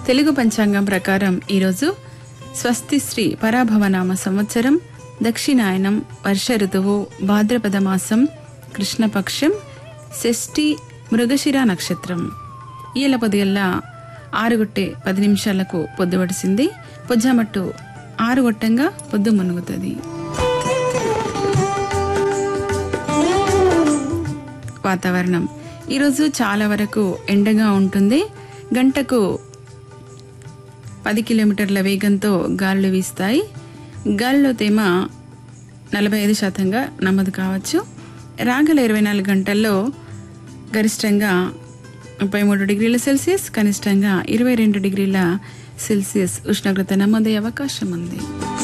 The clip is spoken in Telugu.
తెలుగు పంచాంగం ప్రకారం ఈరోజు స్వస్తి శ్రీ పరాభవనామ సంవత్సరం దక్షిణాయనం వర్ష ఋతువు భాద్రపద మాసం కృష్ణపక్షం షష్ఠి మృగశిర నక్షత్రం ఈల పొదిగల్లా ఆరుగొట్టే పది నిమిషాలకు పొద్దుబడిసింది పొజ్జామట్టు ఆరుగొట్టంగా పొద్దు మునుగుతుంది వాతావరణం ఈరోజు చాలా వరకు ఎండగా ఉంటుంది గంటకు పది కిలోమీటర్ల వేగంతో గాలులు వీస్తాయి గాలిలో తేమ నలభై ఐదు శాతంగా నమోదు కావచ్చు రాగల ఇరవై నాలుగు గంటల్లో గరిష్టంగా ముప్పై మూడు డిగ్రీల సెల్సియస్ కనిష్టంగా ఇరవై రెండు డిగ్రీల సెల్సియస్ ఉష్ణోగ్రత నమోదయ్యే అవకాశం ఉంది